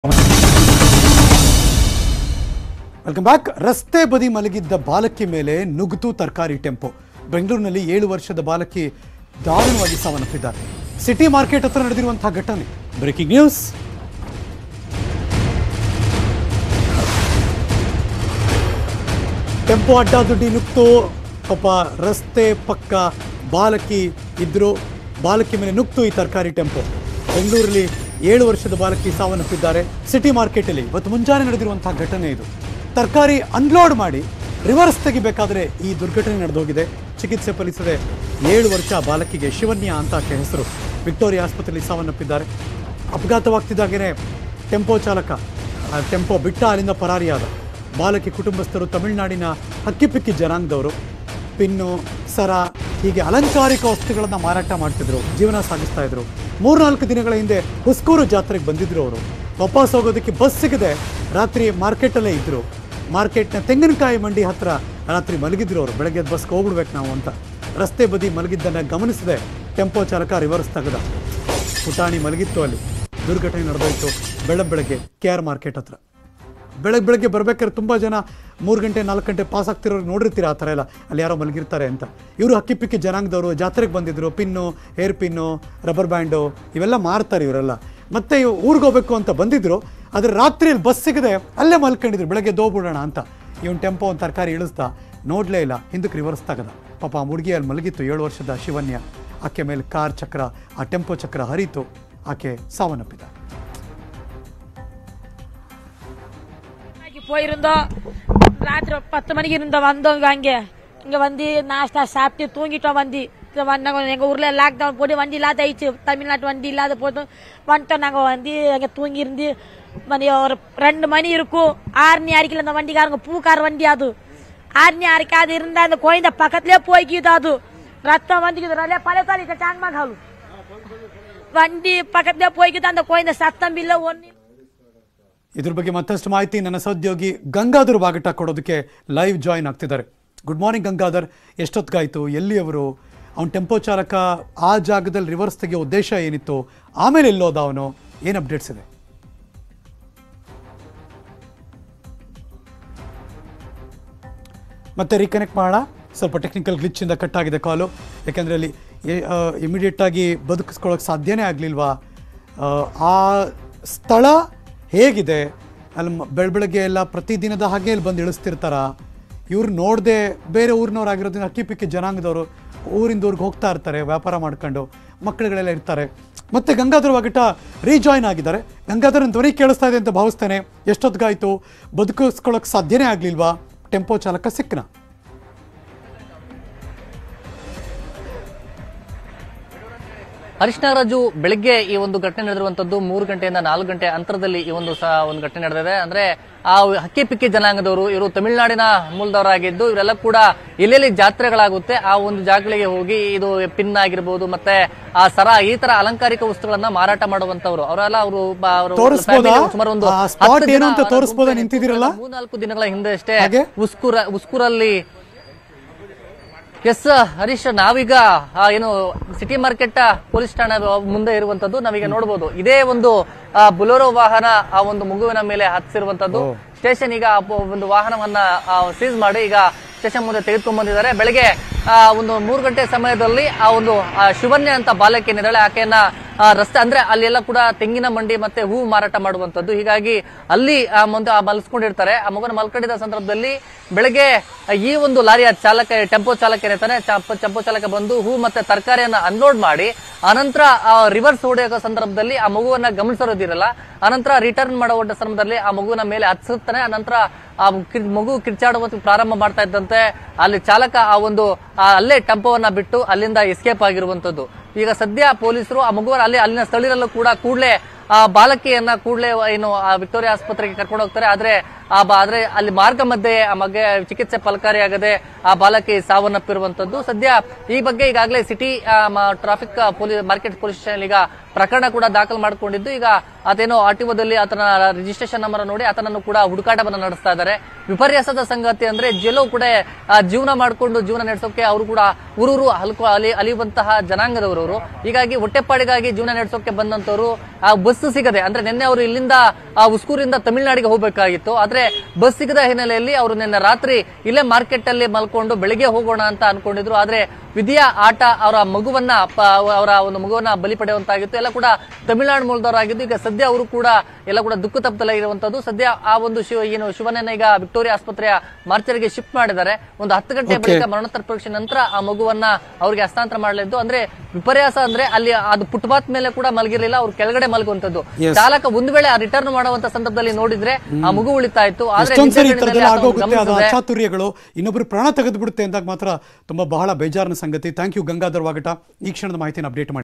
Welcome back ರಸ್ತೆ ಬದಿ ಮಲಗಿದ್ದ ಬಾಲಕಿ ಮೇಲೆ ನುಗ್ತು ತರಕಾರಿ ಟೆಂಪೋ ಬೆಂಗಳೂರಿನಲ್ಲಿ ಏಳು ವರ್ಷದ ಬಾಲಕಿ ದಾರುಣವಾಗಿ ಸಾವನ್ನಪ್ಪಿದ್ದಾರೆ ಸಿಟಿ ಮಾರ್ಕೆಟ್ ಹತ್ರ ನಡೆದಿರುವಂತಹ ಘಟನೆ ಬ್ರೇಕಿಂಗ್ ನ್ಯೂಸ್ ಟೆಂಪೋ ಅಡ್ಡಾದುಡ್ಡಿ ನುಗ್ತು ಪಾಪ ರಸ್ತೆ ಪಕ್ಕ ಬಾಲಕಿ ಇದ್ರು ಬಾಲಕಿ ಮೇಲೆ ನುಗ್ತು ಈ ತರಕಾರಿ ಟೆಂಪೋ ಬೆಂಗಳೂರಲ್ಲಿ ಏಳು ವರ್ಷದ ಬಾಲಕಿ ಸಾವನ್ನಪ್ಪಿದ್ದಾರೆ ಸಿಟಿ ಮಾರ್ಕೆಟಲ್ಲಿ ಇವತ್ತು ಮುಂಜಾನೆ ನಡೆದಿರುವಂತಹ ಘಟನೆ ಇದು ತರಕಾರಿ ಅನ್ಲೋಡ್ ಮಾಡಿ ರಿವರ್ಸ್ ತೆಗಿಬೇಕಾದ್ರೆ ಈ ದುರ್ಘಟನೆ ನಡೆದೋಗಿದೆ ಚಿಕಿತ್ಸೆ ಫಲಿಸದೆ ಏಳು ವರ್ಷ ಆ ಬಾಲಕಿಗೆ ಶಿವನ್ಯ ಅಂತ ಆಕೆ ಹೆಸರು ವಿಕ್ಟೋರಿಯಾ ಆಸ್ಪತ್ರೆಯಲ್ಲಿ ಸಾವನ್ನಪ್ಪಿದ್ದಾರೆ ಅಪಘಾತವಾಗ್ತಿದ್ದಾಗೇನೆ ಟೆಂಪೋ ಚಾಲಕ ಆ ಟೆಂಪೋ ಬಿಟ್ಟ ಅಲ್ಲಿಂದ ಪರಾರಿಯಾದ ಬಾಲಕಿ ಕುಟುಂಬಸ್ಥರು ತಮಿಳುನಾಡಿನ ಹಕ್ಕಿಪಿಕ್ಕಿ ಜನಾಂಗದವರು ಪಿನ್ನು ಸರ ಹೀಗೆ ಅಲಂಕಾರಿಕ ವಸ್ತುಗಳನ್ನು ಮಾರಾಟ ಮಾಡ್ತಿದ್ರು ಜೀವನ ಸಾಗಿಸ್ತಾ ಇದ್ರು ಮೂರ್ನಾಲ್ಕು ದಿನಗಳ ಹಿಂದೆ ಹುಸ್ಕೂರು ಜಾತ್ರೆಗೆ ಬಂದಿದ್ರು ಅವರು ವಾಪಸ್ ಹೋಗೋದಕ್ಕೆ ಬಸ್ ಸಿಗದೆ ರಾತ್ರಿ ಮಾರ್ಕೆಟಲ್ಲೇ ಇದ್ರು ಮಾರ್ಕೆಟ್ನ ತೆಂಗಿನಕಾಯಿ ಮಂಡಿ ಹತ್ರ ರಾತ್ರಿ ಮಲಗಿದ್ರು ಅವರು ಬೆಳಗ್ಗೆ ಎದ್ದು ಬಸ್ಗೆ ಹೋಗ್ಬಿಡ್ಬೇಕು ನಾವು ಅಂತ ರಸ್ತೆ ಬದಿ ಮಲಗಿದ್ದನ್ನು ಗಮನಿಸದೆ ಟೆಂಪೋ ಚಾಲಕ ರಿವರ್ಸ್ ತೆಗೆದ ಪುಟಾಣಿ ಮಲಗಿತ್ತು ಅಲ್ಲಿ ದುರ್ಘಟನೆ ನಡೆದೋಯ್ತು ಬೆಳಗ್ಗೆ ಬೆಳಗ್ಗೆ ಕೆ ಆರ್ ಮಾರ್ಕೆಟ್ ಹತ್ರ ಬೆಳಗ್ಗೆ ಬೆಳಗ್ಗೆ ಬರ್ಬೇಕಾದ್ರೆ ತುಂಬ ಜನ ಮೂರು ಗಂಟೆ ನಾಲ್ಕು ಗಂಟೆ ಪಾಸ್ ಆಗ್ತಿರೋರು ನೋಡಿರ್ತೀರ ಆ ಥರ ಎಲ್ಲ ಅಲ್ಲಿ ಯಾರೋ ಮಲಗಿರ್ತಾರೆ ಅಂತ ಇವರು ಹಕ್ಕಿಪಿಕ್ಕಿ ಜನಾಂಗದವರು ಜಾತ್ರೆಗೆ ಬಂದಿದ್ರು pin hair pin rubber band ಇವೆಲ್ಲ ಮಾರ್ತಾರೆ ಇವರೆಲ್ಲ ಮತ್ತೆ ಇವ್ ಊರಿಗೆ ಹೋಗ್ಬೇಕು ಅಂತ ಬಂದಿದ್ರು ಆದರೆ ರಾತ್ರಿಯಲ್ಲಿ ಬಸ್ ಸಿಗದೆ ಅಲ್ಲೇ ಮಲ್ಕೊಂಡಿದ್ರು ಬೆಳಗ್ಗೆ ದೋಗ್ಬಿಡೋಣ ಅಂತ ಇವನ್ ಟೆಂಪೋ ಒಂದು ತರಕಾರಿ ಇಳಿಸ್ದ ನೋಡಲೇ ಇಲ್ಲ ಹಿಂದಕ್ಕೆ ರಿವರ್ಸ್ ತಗದ ಪಾಪ ಆ ಹುಡುಗಿ ಅಲ್ಲಿ ಮಲಗಿತ್ತು ಏಳು ವರ್ಷದ ಶಿವನ್ಯ ಆಕೆ ಮೇಲೆ ಕಾರ್ ಚಕ್ರ ಆ ಟೆಂಪೋ ಚಕ್ರ ಹರಿತು ಆಕೆ ಸಾವನ್ನಪ್ಪಿದ ஆக்கி போயிருந்தோம் ராத்திரி பத்து மணிக்கு இருந்தோம் வந்தோம் இங்க அங்கே இங்க வந்து நாஸ்டா சாப்பிட்டு தூங்கிட்டோம் வந்து இங்க வந்தாங்க எங்க ஊர்ல லாக்டவுன் போட்டு வண்டி இல்லாத ஆயிடுச்சு தமிழ்நாட்டு வண்டி இல்லாத போட்டு வந்துட்டோம் நாங்க வந்து அங்க தூங்கி இருந்து மணி ஒரு ரெண்டு மணி இருக்கும் ஆறுனி அரிக்கல அந்த வண்டிக்காரங்க பூக்கார வண்டி அது ஆறுனி அரிக்காது இருந்தா அந்த குழந்தை பக்கத்துலயே போய்க்கிது அது ரத்தம் வந்துக்குது பழைய தாலி டாங்மா காலு வண்டி பக்கத்துலயே போய்க்கிது அந்த குழந்தை சத்தம் இல்ல ஒன்னு ಇದ್ರ ಬಗ್ಗೆ ಮತ್ತಷ್ಟು ಮಾಹಿತಿ ನನ್ನ ಸಹೋದ್ಯೋಗಿ ಗಂಗಾಧರ್ ಬಾಗಟ ಕೊಡೋದಕ್ಕೆ ಲೈವ್ ಜಾಯಿನ್ ಆಗ್ತಿದ್ದಾರೆ ಗುಡ್ ಮಾರ್ನಿಂಗ್ ಗಂಗಾಧರ್ ಎಷ್ಟೊತ್ತಿಗಾಯ್ತು ಎಲ್ಲಿಯವರು ಅವನ ಟೆಂಪೋ ಚಾಲಕ ಆ ಜಾಗದಲ್ಲಿ ರಿವರ್ಸ್ ತೆಗೆಯೋ ಉದ್ದೇಶ ಏನಿತ್ತು ಆಮೇಲೆ ಎಲ್ಲೋದ ಅವನು ಏನು ಅಪ್ಡೇಟ್ಸ್ ಇದೆ ಮತ್ತೆ ರೀಕನೆಕ್ಟ್ ಮಾಡೋಣ ಸ್ವಲ್ಪ ಟೆಕ್ನಿಕಲ್ ಗ್ಲಿಚ್ಚಿಂದ ಕಟ್ ಆಗಿದೆ ಕಾಲು ಯಾಕೆಂದರೆ ಅಲ್ಲಿ ಇಮಿಡಿಯೇಟ್ ಆಗಿ ಬದುಕಿಸ್ಕೊಳ್ಳೋಕೆ ಸಾಧ್ಯನೇ ಆಗಲಿಲ್ವಾ ಆ ಸ್ಥಳ ಹೇಗಿದೆ ಅಲ್ಲಿ ಮ- ಬೆಳ್ ಬೆಳಗ್ಗೆ ಎಲ್ಲ ಪ್ರತಿದಿನದ ಹಾಗೆ ಇಲ್ಲಿ ಬಂದು ಇಳಿಸ್ತಿರ್ತಾರ ಇವ್ರು ನೋಡದೆ ಬೇರೆ ಊರಿನವ್ರಾಗಿರೋದ್ರಿಂದ ಅಕ್ಕಿ ಪಿಕ್ಕಿ ಜನಾಂಗದವರು ಊರಿಂದ ಊರಿಗೆ ಹೋಗ್ತಾ ಇರ್ತಾರೆ ವ್ಯಾಪಾರ ಮಾಡ್ಕೊಂಡು ಮಕ್ಕಳುಗಳೆಲ್ಲ ಇರ್ತಾರೆ ಮತ್ತೆ ಗಂಗಾಧರ್ ವಾಗಟ ರೀಜಾಯ್ನ್ ಆಗಿದ್ದಾರೆ ಗಂಗಾಧರ್ ಧ್ವನಿ ಕೇಳಿಸ್ತಾ ಇದೆ ಅಂತ ಭಾವಿಸ್ತೇನೆ ಎಷ್ಟೊತ್ತಿಗಾಯ್ತು ಬದುಕಿಸ್ಕೊಳ್ಳೋಕೆ ಸಾಧ್ಯನೇ ಆಗಲಿಲ್ವಾ ಟೆಂಪೋ ಚಾಲಕ ಸಿಕ್ಕನ ಹರೀಶ್ ನಾಗರಾಜು ಬೆಳಿಗ್ಗೆ ಈ ಒಂದು ಘಟನೆ ನಡೆದಿರುವಂತದ್ದು ಮೂರು ಗಂಟೆಯಿಂದ ನಾಲ್ಕು ಗಂಟೆ ಅಂತರದಲ್ಲಿ ಈ ಒಂದು ಸಹ ಒಂದು ಘಟನೆ ನಡೆದಿದೆ ಅಂದ್ರೆ ಆ ಹಕ್ಕಿ ಪಿಕ್ಕಿ ಜನಾಂಗದವರು ಇವರು ತಮಿಳುನಾಡಿನ ಮೂಲದವರಾಗಿದ್ದು ಇವರೆಲ್ಲ ಕೂಡ ಎಲ್ಲೆಲ್ಲಿ ಜಾತ್ರೆಗಳಾಗುತ್ತೆ ಆ ಒಂದು ಜಾಗಗಳಿಗೆ ಹೋಗಿ ಇದು ಪಿನ್ ಆಗಿರ್ಬೋದು ಮತ್ತೆ ಆ ಸರ ಈ ತರ ಅಲಂಕಾರಿಕ ವಸ್ತುಗಳನ್ನ ಮಾರಾಟ ಮಾಡುವಂತವರು ಅವರೆಲ್ಲ ಅವರು ಬ- ಅವರು ತೋರಿಸ್ಬೋದಾ? family ಸುಮಾರು ಒಂದು ಆ spot ಹತ್ತು ಜನ ಏನು ಅಂತ ಅವರ ತೋರಿಸ್ಬೋದಾ? ಗುಂಪು ನಿಂತಿದ್ದೀರಲ್ಲ? ಮೂರ್ನಾಲ್ಕು ದಿನಗಳ ಹಿಂದೆ ಅಷ್ಟೇ ಹಾಗೆ? ಉಸ್ಕೂರ ಉಸ್ಕೂರಲ್ಲಿ ಎಸ್ ಹರೀಶ್ ನಾವೀಗ ಆ, ಏನು ಸಿಟಿ ಮಾರ್ಕೆಟ್ ಪೊಲೀಸ್ ಠಾಣಾ ಮುಂದೆ ಇರುವಂತದ್ದು ನಾವೀಗ ನೋಡಬಹುದು ಇದೇ ಒಂದು ಆ, ಬುಲೋರೋ ವಾಹನ ಆ ಒಂದು ಮಗುವಿನ ಮೇಲೆ ಹತ್ತಿರುವಂತದ್ದು ಸ್ಟೇಷನ್ ಈಗ ಆ ಬ- ಒಂದು ವಾಹನವನ್ನ ಸೀಸ್ ಮಾಡಿ ಈಗ ಸ್ಟೇಷನ್ ಮುಂದೆ ತೆಗೆದುಕೊಂಡ್ ಬಂದಿದ್ದಾರೆ ಬೆಳಗ್ಗೆ ಆ, ಒಂದು ಮೂರು ಗಂಟೆ ಸಮಯದಲ್ಲಿ ಆ ಒಂದು ಆ, ಶಿವನ್ಯ ಅಂತ ಬಾಲಕಿ ಏನಿದ್ದಾಳೆ ಆಕೆಯನ್ನ ಆ, ರಸ್ತೆ ಅಂದ್ರೆ ಅಲ್ಲೆಲ್ಲ ಕೂಡ ತೆಂಗಿನ ಮಂಡಿ ಮತ್ತೆ ಹೂ ಮಾರಾಟ ಮಾಡುವಂತದ್ದು ಹೀಗಾಗಿ ಅಲ್ಲಿ ಆ ಮುಂದೆ ಆ ಮಲ್ಸ್ಕೊಂಡಿರ್ತಾರೆ ಆ ಮಗುನ ಮಲ್ಕೊಂಡಿದ್ದ ಸಂದರ್ಭದಲ್ಲಿ ಬೆಳಗ್ಗೆ ಈ ಒಂದು ಲಾರಿಯ ಚಾಲಕ ಟೆಂಪೋ ಚಾಲಕ ಏನಿರ್ತಾನೆ ಚ- ಟೆಂಪೋ ಚಾಲಕ ಬಂದು ಹೂ ಮತ್ತೆ ತರಕಾರಿಯನ್ನ ಅನ್ಲೋಡ್ ಮಾಡಿ ಅನಂತರ ರಿವರ್ಸ್ ಹೊಡೆಯೋ ಸಂದರ್ಭದಲ್ಲಿ ಆ ಮಗುವನ್ನ ಗಮನಿಸೋದಿರಲ್ಲ ಅನಂತರ ರಿಟರ್ನ್ ಮಾಡೋ ಸಂದರ್ಭದಲ್ಲಿ ಆ ಮಗುವಿನ ಮೇಲೆ ಹತ್ಸುತ್ತಾನೆ ಅನಂತರ ಆ ಕಿ- ಮಗು ಕಿರ್ಚಾಡುವ ಪ್ರಾರಂಭ ಮಾಡ್ತಾ ಇದ್ದಂತೆ ಅಲ್ಲಿ ಚಾಲಕ ಆ ಒಂದು ಆ ಅಲ್ಲೇ ಟೆಂಪೋವನ್ನ ಬಿಟ್ಟು ಅಲ್ಲಿಂದ ಎಸ್ಕೇಪ್ ಆಗಿರುವಂತದ್ದು ಈಗ ಸದ್ಯ ಪೊಲೀಸರು ಆ ಮಗುವನ್ನ ಅಲ್ಲಿ ಅಲ್ಲಿನ ಸ್ಥಳೀಯರಲ್ಲೂ ಕೂಡ ಕೂಡಲೇ ಆ ಬಾಲಕಿಯನ್ನ ಕೂಡಲೇ ಏನು ಆ ವಿಕ್ಟೋರಿಯಾ ಆಸ್ಪತ್ರೆಗೆ ಕರ್ಕೊಂಡು ಹೋಗ್ತಾರೆ ಆದ್ರೆ ಆ ಬಾ ಆದ್ರೆ ಅಲ್ಲಿ ಮಾರ್ಗ ಮಧ್ಯೆ ಆ ಮಗೆ ಚಿಕಿತ್ಸೆ ಫಲಕಾರಿಯಾಗದೆ ಆ ಬಾಲಕಿ ಸಾವನ್ನಪ್ಪಿರುವಂತದ್ದು ಸದ್ಯ ಈ ಬಗ್ಗೆ ಈಗಾಗಲೇ city traffic police market police station ಈಗ ಪ್ರಕರಣ ಕೂಡ ದಾಖಲು ಮಾಡಿಕೊಂಡಿದ್ದು ಈಗ ಆತೇನೋ ಆರ್ಟಿಒದಲ್ಲಿ ಆತನ ರಿಜಿಸ್ಟ್ರೇಷನ್ ನಂಬರ್ ನೋಡಿ ಆತನನ್ನು ಕೂಡ ಹುಡುಕಾಟವನ್ನು ನಡೆಸ್ತಾ ಇದ್ದಾರೆ ವಿಪರ್ಯಾಸದ ಸಂಗತಿ ಅಂದ್ರೆ ಜೆಲ್ಲೋ ಕೂಡ ಆ, ಜೀವನ ಮಾಡಿಕೊಂಡು ಜೀವನ ನಡೆಸೋಕೆ ಅವರು ಕೂಡ ಊರೂರು ಹಲ್ಕು ಅಲಿ ಅಲಿಯುವಂತಹ ಜನಾಂಗದವರು ಅವರು ಹೀಗಾಗಿ ಹೊಟ್ಟೆಪಾಡಿಗಾಗಿ ಜೀವನ ನಡೆಸೋಕೆ ಬಂದಂತವರು ಆ ಬಸ್ ಸಿಗದೆ ಅಂದ್ರೆ ನಿನ್ನೆ ಅವರು ಇಲ್ಲಿಂದ ಆ ಉಸ್ಕೂರಿಂದ ತಮಿಳುನಾಡಿಗೆ ಹೋಗಬೇಕಾಗಿತ್ತು ಆದ್ರೆ ಬಸ್ ಸಿಗದ ಹಿನ್ನೆಲೆಯಲ್ಲಿ ಅವರು ನಿನ್ನೆ ರಾತ್ರಿ ಇಲ್ಲೇ ಮಾರ್ಕೆಟ್ ಅಲ್ಲಿ ಮಲ್ಕೊಂಡು ಬೆಳಿಗ್ಗೆ ಹೋಗೋಣ ಅಂತ ಅನ್ಕೊಂಡಿದ್ರು ಆದ್ರೆ ವಿಧಿಯ ಆಟ ಅವರ ಮಗುವನ್ನ ಪ- ಅವರ ಒಂದು ಮಗುವನ್ನ ಬಲಿ ಪಡೆಯುವಂತಾಗಿತ್ತು ಎಲ್ಲ ಕೂಡ ತಮಿಳುನಾಡು ಮೂಲದವರಾಗಿದ್ದು ಈಗ ಸದ್ಯ ಅವರು ಕೂಡ ಎಲ್ಲ ಕೂಡ ದುಃಖ ತಪ್ಪದಲ್ಲಿರುವಂತದ್ದು ಸದ್ಯ ಆ ಒಂದು ಶಿವ ಏನು ಶಿವನನ್ನ ಈಗ ವಿಕ್ಟೋರಿಯಾ ಆಸ್ಪತ್ರೆಯ ಮಾರ್ಚರಿಗೆ ಶಿಫ್ಟ್ ಮಾಡಿದ್ದಾರೆ ಒಂದು ಹತ್ತು ಗಂಟೆ Okay. ಬಳಿಕ ಮರಣೋತ್ತರ ಪರೀಕ್ಷೆ ನಂತರ ಆ ಮಗುವನ್ನ ಅವರಿಗೆ ಹಸ್ತಾಂತರ ಮಾಡಲಿದ್ದು ಅಂದ್ರೆ ವಿಪರ್ಯಾಸ ಅಂದ್ರೆ ಅಲ್ಲಿ ಅದು ಫುಟ್ಪಾತ್ ಮೇಲೆ ಕೂಡ ಮಲಗಿರ್ಲಿಲ್ಲ ಅವ್ರು ಕೆಳಗಡೆ ಮಲಗುವಂತದ್ದು Yes. ಚಾಲಕ ಒಂದು ವೇಳೆ ರಿಟರ್ನ್ ಮಾಡುವಂತ ಸಂದರ್ಭದಲ್ಲಿ ನೋಡಿದ್ರೆ ಆ ಮಗು ಉಳಿತಾ ಇತ್ತು ಆದ್ರೆ ಎಷ್ಟೊಂದ್ಸರಿ ಈ ನಿದ್ದೆಗಣ್ಣಲ್ಲಿ ಥರದ್ದೆಲ್ಲ ಆತ ಆಗೋಗುತ್ತೆ ಅದು ಗಮನಿಸದೆ ಅಚಾತುರ್ಯಗಳು ಇನ್ನೊಬ್ರು ಪ್ರಾಣ ತೆಗೆದು ಬಿಡುತ್ತೆ ಅಂದಾಗ ಮಾತ್ರ ತುಂಬಾ ಬಹಳ ಬೇಜಾರಿನ ಸಂಗತಿ ಥ್ಯಾಂಕ್ ಯು ಗಂಗಾಧರ್ ವಾಗಟ ಈ ಕ್ಷಣದ ಮಾಹಿತಿನ ಅಪ್ಡೇಟ್ ಮಾಡಿ